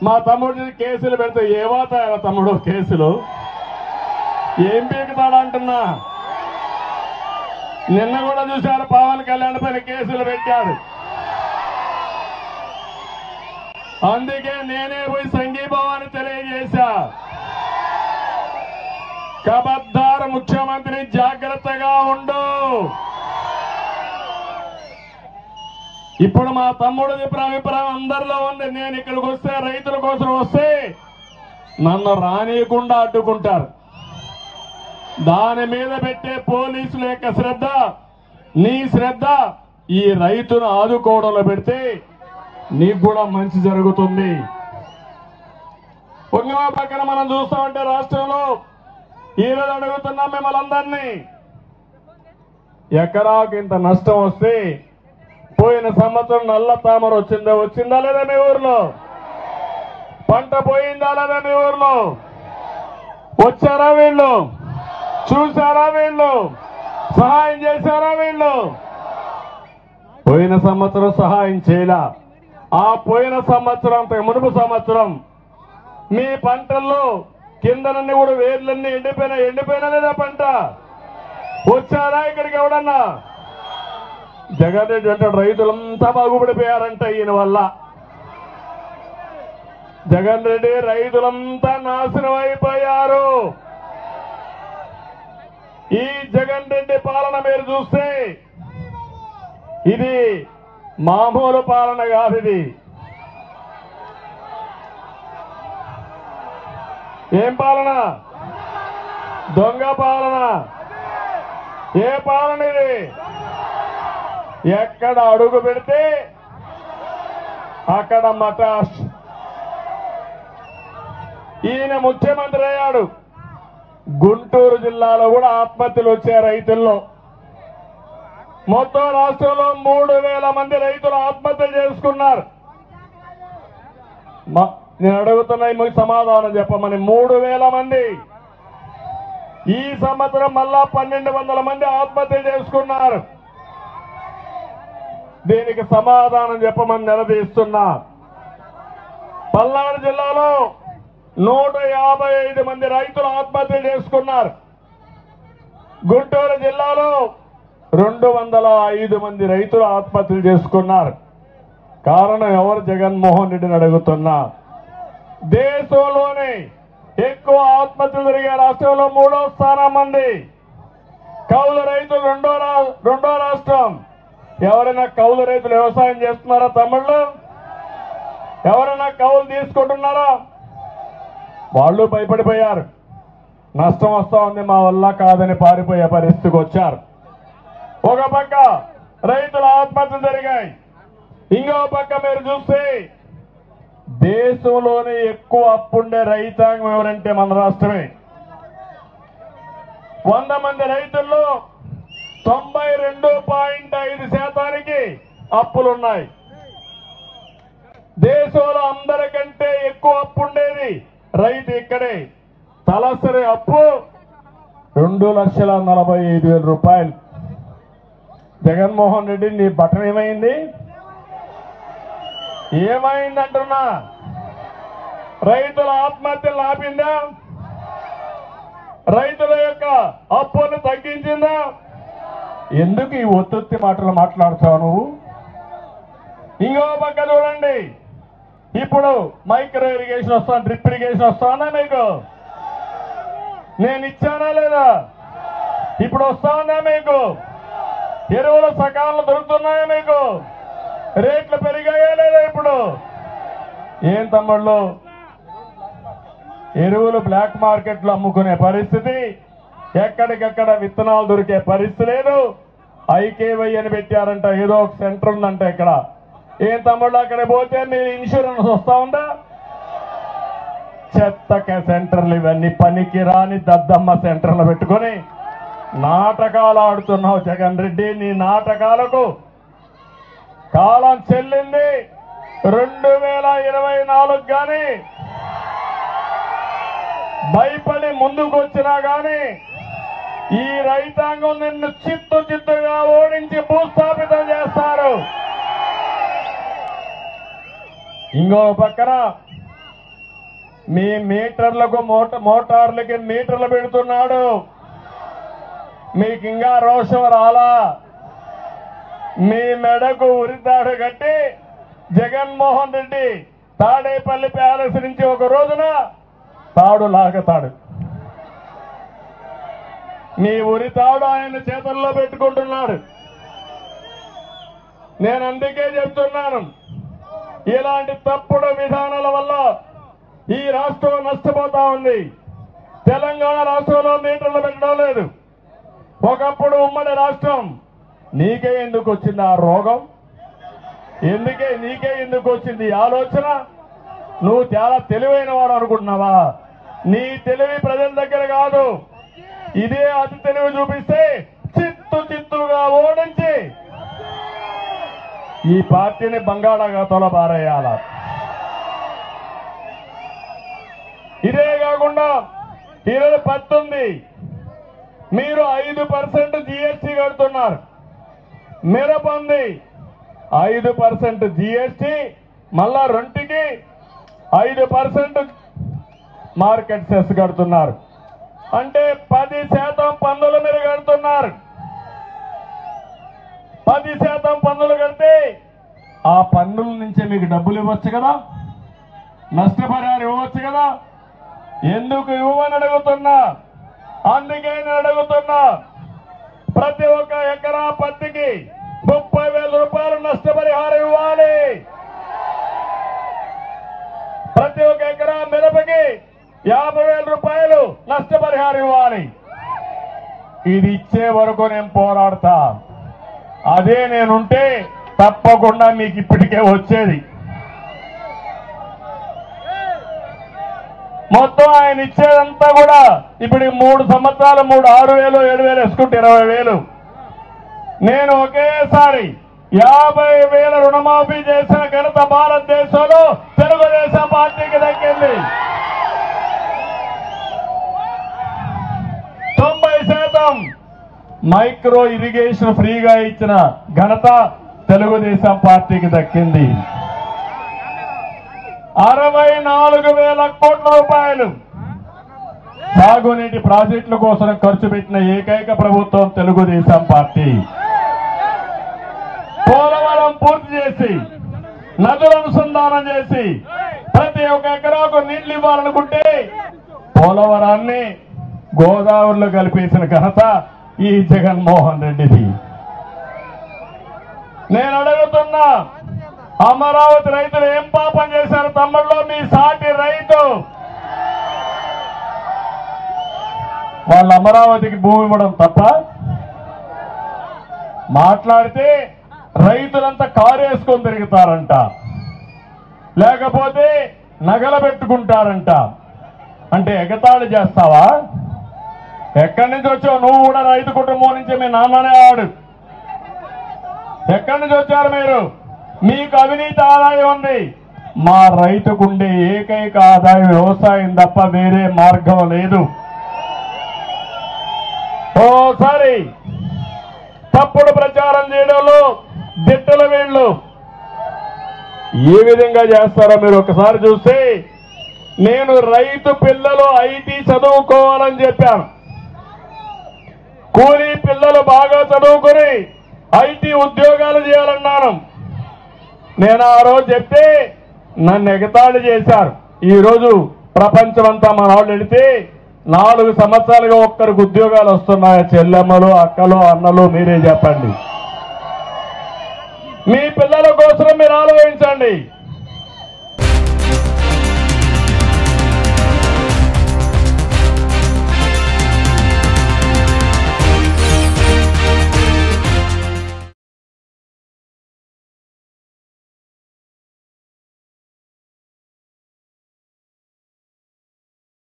మా తమ్ముడి కేసులు పెడితే ఏమవుతాయా తమ్ముడు కేసులు ఏం పీకుతాడు అంటున్నా నిన్న కూడా చూశారు పవన్ కళ్యాణ్ పైన కేసులు పెట్టాడు అందుకే నేనే పోయి సంఘీభావాన్ని తెలియజేశా కబద్దార్ ముఖ్యమంత్రి జాగ్రత్తగా ఉండు ఇప్పుడు మా తమ్ముడు చెప్పిన అభిప్రాయం అందరిలో ఉంది నేను ఇక్కడికి వస్తే రైతుల కోసం వస్తే నన్ను రానియకుండా అడ్డుకుంటారు దాని మీద పెట్టే పోలీసుల యొక్క శ్రద్ధ నీ శ్రద్ధ ఈ రైతును ఆదుకోవడంలో పెడితే నీకు కూడా మంచి జరుగుతుంది ఇంకో పక్కన మనం చూస్తా ఉంటే రాష్ట్రంలో ఈరోజు అడుగుతున్నాం మిమ్మల్ని అందరినీ ఎకరాకు ఇంత నష్టం వస్తే పోయిన సంవత్సరం నల్ల తామర వచ్చిందా వచ్చిందా లేదా మీ ఊర్లో పంట పోయిందా లేదా మీ ఊర్లో వచ్చారా వీళ్ళు చూసారా వీళ్ళు సహాయం చేశారా వీళ్ళు పోయిన సంవత్సరం సహాయం చేయలా ఆ పోయిన సంవత్సరం అంతకు మునుపు సంవత్సరం మీ పంటల్లో కిందనన్నీ కూడా వేర్లన్నీ ఎండిపోయినా ఎండిపోయినా లేదా పంట వచ్చారా ఇక్కడికి ఎవడన్నా జగన్ రెడ్డి అంటే రైతులంతా బాగుపడిపోయారంట ఈయన వల్ల జగన్ రెడ్డి రైతులంతా నాశనం అయిపోయారు ఈ జగన్ రెడ్డి పాలన మీరు చూస్తే ఇది మామూలు పాలన కాదు ఇది ఏం పాలన దొంగ పాలన ఏ పాలన ఇది ఎక్కడ అడుగు పెడితే అక్కడ మటాష్ ఈయన ముఖ్యమంత్రి అయ్యాడు గుంటూరు జిల్లాలో కూడా ఆత్మహత్యలు వచ్చాయి రైతుల్లో మొత్తం రాష్ట్రంలో మూడు వేల మంది రైతులు ఆత్మహత్యలు చేసుకున్నారు మ- నేను అడుగుతున్నా మీకు సమాధానం చెప్పమని మూడు వేల మంది ఈ సంవత్సరం మళ్ళా పన్నెండు వందల మంది ఆత్మహత్యలు చేసుకున్నారు దీనికి సమాధానం చెప్పమని నిలదీస్తున్నా పల్నాడు జిల్లాలో నూట యాభై ఐదు మంది రైతులు ఆత్మహత్య చేసుకున్నారు గుంటూరు జిల్లాలో రెండు వందల ఐదు మంది రైతులు ఆత్మహత్యలు చేసుకున్నారు కారణం ఎవరు జగన్మోహన్ రెడ్డిని అడుగుతున్నా దేశంలోనే ఎక్కువ ఆత్మహత్యలు జరిగే రాష్ట్రంలో మూడో స్థానం మంది కౌలు రైతులు రెండో రా- రెండో రాష్ట్రం ఎవరైనా కౌలు రైతులు వ్యవసాయం చేస్తున్నారా తమ్ముళ్ళు ఎవరైనా కౌలు తీసుకుంటున్నారా వాళ్ళు భయపడిపోయారు నష్టం వస్తా ఉంది మా వల్ల కాదని పారిపోయే పరిస్థితికి వచ్చారు ఒక పక్క రైతుల ఆత్మహత్యలు జరిగాయి ఇంకో పక్క మీరు చూస్తే దేశంలోనే ఎక్కువ అప్పుండే రైతాంగం ఎవరంటే మన రాష్ట్రమే వంద మంది రైతుల్లో తొంభై రెండు పాయింట్ ఐదు శాతానికి అప్పులున్నాయి దేశంలో అందరికంటే ఎక్కువ అప్పు ఉండేది రైతు ఇక్కడే తలసరి అప్పు రెండు లక్షల నలభై ఐదు వేల రూపాయలు జగన్మోహన్ రెడ్డి నీ బటన్ ఏమైంది ఏమైంది అంటున్నా రైతుల ఆత్మహత్యలు ఆపిందా రైతుల యొక్క అప్పును తగ్గించిందా ఎందుకు ఈ ఒత్తుత్తి మాటలు మాట్లాడుతావు నువ్వు ఇంకో పక్క చూడండి ఇప్పుడు మైక్రో ఇరిగేషన్ వస్తా డ్రిప్ ఇరిగేషన్ వస్తానా మీకు నేను ఇచ్చానా లేదా ఇప్పుడు వస్తానా మీకు ఎరువులు సకాలంలో దొరుకుతున్నాయా మీకు రేట్లు పెరిగాయా లేదా ఇప్పుడు ఏం తమ్ముళ్ళు ఎరువులు బ్లాక్ మార్కెట్ లో అమ్ముకునే పరిస్థితి ఎక్కడికక్కడ విత్తనాలు దొరికే పరిస్థితి లేదు ఐకేవై అని పెట్టారంట ఏదో ఒక సెంటర్ ఉందంట ఇక్కడ ఏం తమ్ముళ్ళు అక్కడ పోతే మీ ఇన్సూరెన్స్ వస్తా ఉందా చెత్త సెంటర్లు ఇవన్నీ పనికి రాని దద్దమ్మ సెంటర్లు పెట్టుకొని నాటకాలు ఆడుతున్నావు జగన్ రెడ్డి నీ నాటకాలకు కాలం చెల్లింది రెండు వేల ఇరవై నాలుగు కానీ భయపడి ముందుకు వచ్చినా గాని ఈ రైతాంగం నిన్ను చిత్తు చిత్తుగా ఓడించి భూస్థాపితం చేస్తారు ఇంకో పక్కన మీ మీటర్లకు మోట మోటార్లకి మీటర్లు పెడుతున్నాడు మీకు ఇంకా రోషం రాలా మీ మెడకు ఉరితాడు కట్టి జగన్మోహన్ రెడ్డి తాడేపల్లి ప్యాలెస్ నుంచి ఒక రోజున తాడు లాగతాడు నీ ఉరి తాడు ఆయన చేతుల్లో పెట్టుకుంటున్నాడు నేను అందుకే చెప్తున్నాను ఇలాంటి తప్పుడు విధానాల వల్ల ఈ రాష్ట్రం నష్టపోతా ఉంది తెలంగాణ రాష్ట్రంలో మీటర్లు పెట్టడం లేదు ఒకప్పుడు ఉమ్మడి రాష్ట్రం నీకే ఎందుకు వచ్చింది ఆ రోగం ఎందుకే నీకే ఎందుకు వచ్చింది ఈ ఆలోచన నువ్వు చాలా తెలివైన వాడు అనుకుంటున్నావా నీ తెలివి ప్రజల దగ్గర కాదు ఇదే అతి తెలివి చూపిస్తే చిత్తు చిత్తుగా ఓడించి ఈ పార్టీని బంగాళాఖాతంలో పారేయాల ఇదే కాకుండా ఈరోజు పత్తుంది మీరు ఐదు పర్సెంట్ జిఎస్టీ కడుతున్నారు మిరప ఉంది ఐదు పర్సెంట్ జిఎస్టీ మళ్ళా రెంటికి ఐదు పర్సెంట్ మార్కెట్ సెస్ కడుతున్నారు అంటే పది శాతం పన్నులు మీరు కడుతున్నారు పది శాతం పన్నులు కడితే ఆ పన్నుల నుంచే మీకు డబ్బులు ఇవ్వచ్చు కదా నష్టపరిహారం ఇవ్వచ్చు కదా ఎందుకు ఇవ్వమని అడుగుతున్నా అందుకే నేను అడుగుతున్నా ప్రతి ఒక్క ఎకరా పత్తికి ముప్పై వేల రూపాయలు నష్టపరిహారం ఇవ్వాలి ప్రతి ఒక్క ఎకరా మిరపకి యాభై వేల రూపాయలు నష్టపరిహారం ఇవ్వాలి ఇది ఇచ్చే వరకు నేను పోరాడతా అదే నేనుంటే తప్పకుండా మీకు ఇప్పటికే వచ్చేది మొత్తం ఆయన ఇచ్చేదంతా కూడా ఇప్పుడు ఈ మూడు సంవత్సరాలు మూడు ఆరు వేలు ఏడు వేలు వేసుకుంటే ఇరవై వేలు నేను ఒకేసారి యాభై వేల రుణమాఫీ చేసిన ఘనత భారతదేశంలో తెలుగుదేశం పార్టీకి దక్కింది తొంభై శాతం మైక్రో ఇరిగేషన్ ఫ్రీగా ఇచ్చిన ఘనత తెలుగుదేశం పార్టీకి దక్కింది అరవై నాలుగు వేల కోట్ల రూపాయలు సాగునీటి ప్రాజెక్టుల కోసం ఖర్చు పెట్టిన ఏకైక ప్రభుత్వం తెలుగుదేశం పార్టీ పోలవరం పూర్తి చేసి నదుల అనుసంధానం చేసి ప్రతి ఒక్క ఎకరాకు నీళ్లు ఇవ్వాలనుకుంటే పోలవరాన్ని గోదావరిలో కలిపేసిన ఘనత ఈ జగన్మోహన్ రెడ్డిది నేను అడుగుతున్నా అమరావతి రైతులు ఏం పాపం చేశారు తమ్ముళ్ళు మీ సాటి రైతు వాళ్ళు అమరావతికి భూమి ఇవ్వడం తప్ప మాట్లాడితే రైతులంతా కారేసుకొని తిరుగుతారంట లేకపోతే నగల పెట్టుకుంటారంట అంటే ఎగతాళి చేస్తావా ఎక్కడి నుంచి వచ్చావు నువ్వు కూడా రైతు కుటుంబం నుంచి మీ నాన్ననే ఆడు ఎక్కడి నుంచి వచ్చారు మీరు మీకు అవినీతి ఆదాయం ఉంది మా రైతుకుండే ఏకైక ఆదాయం వ్యవసాయం తప్ప వేరే మార్గం లేదు ఓసారి తప్పుడు ప్రచారం చేయడంలో దిట్టల వీళ్ళు ఏ విధంగా చేస్తారో మీరు ఒకసారి చూస్తే నేను రైతు పిల్లలు ఐటీ చదువుకోవాలని చెప్పాను కూలీ పిల్లలు బాగా చదువుకొని ఐటీ ఉద్యోగాలు చేయాలన్నాను నేను ఆ రోజు చెప్తే నన్ను ఎగతాళి చేశారు ఈ రోజు ప్రపంచమంతా మన వాళ్ళు వెళితే నాలుగు సంవత్సరాలుగా ఒక్కరికి ఉద్యోగాలు వస్తున్నాయి చెల్లెమ్మలు అక్కలు అన్నలు మీరే చెప్పండి మీ పిల్లల కోసం మీరు ఆలోచించండి